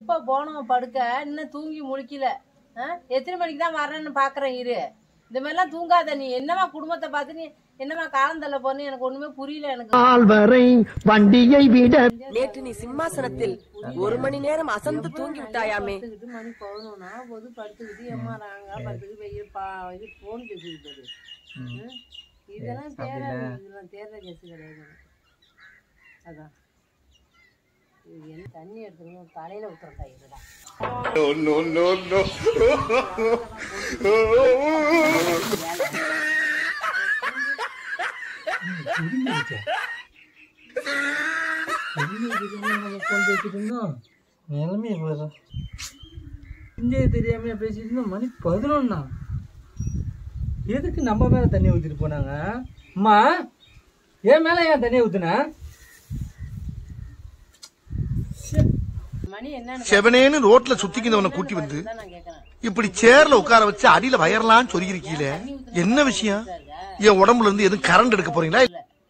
எப்போ போனோம் படுக்க இன்னும் தூங்கி முழிக்கல ஆ? எத்தனை மணிக்கு தான் வரேன்னு பார்க்குறேன் இரு இந்த மாதிரிலாம் தூங்காத நீ என்னமா குடும்பத்தை பார்த்து நீ என்னமா காலம் தள்ள போன்னு எனக்கு ஒண்ணுமே புரியல எனக்கு ஆழ்வரை வண்டியை விட நேற்று நீ சிம்மாசனத்தில் ஒரு மணி நேரம் அசந்து தூங்கி விட்டாயாமே படுத்துக்கிட்டு மணி பதினொன்னா போது படுத்துக்கிட்டு ஏமாறாங்க படுத்துக்கிட்டு வெயில் பா இது ஃபோன் பேசிக்கிட்டு இரு. ம்? இதெல்லாம் தேராது இதெல்லாம் தேர்ற கேஸ் கிடையாது எனக்கு. அதான் இது என்ன தண்ணி எடுத்துக்கணும் தலையில ஊத்துறதா இதுடா நிலைமை வர இங்கே தெரியாம பேசிட்டு இருந்தோம் மணி பதினொன்னா எதுக்கு நம்ம மேல தண்ணி ஊத்திட்டு போனாங்க அம்மா என் மேல ஏன் தண்ணி ஊத்துன மணி என்னன்னு செவனேன்னு ரோட்ல சுத்திக்கிந்தவனை கூட்டி வந்து தான் நான் கேட்கறேன் இப்படி சேர்ல உட்கார வச்சு அடியில வயர்லாம் சொருகிருக்கீல என்ன விஷயம் என் உடம்புல இருந்து எதுவும் கரண்ட் எடுக்க போறீங்களா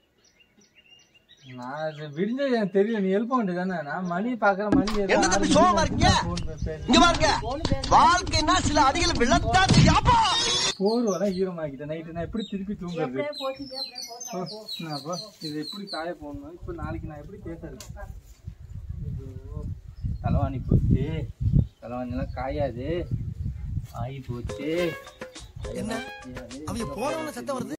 நான் அது விடிஞ்சது எனக்கு தெரியும் நீ எழுப்ப வேண்டியதானே நான் மணி பாக்குற மணி ஏதோ என்ன ஆறு தம்பி மணி சோகமா இருக்கும், இருக்கீங்க? இங்க phone பேசி- பாருங்க வாழ்க்கைன்னா சில அடிகள் விழத்தான் தெரியாப்பா போர்வெல்லாம் ஈரமாக்கிட்டேன் நைட்டு நான் எப்படி திருப்பி தூங்குறது அப்படியே போச்சுட்டு அப்படியே போச்சா போ, நான் போ. இது எப்படி காய போடணும் இப்போ நாளைக்கு நான் எப்படி பேசுறது ஐயோ, தலைவாணி போச்சு தலைவாணிலாம் காயாது ஆகி போச்சு என்ன அவங்க போனவன சத்தம் வருது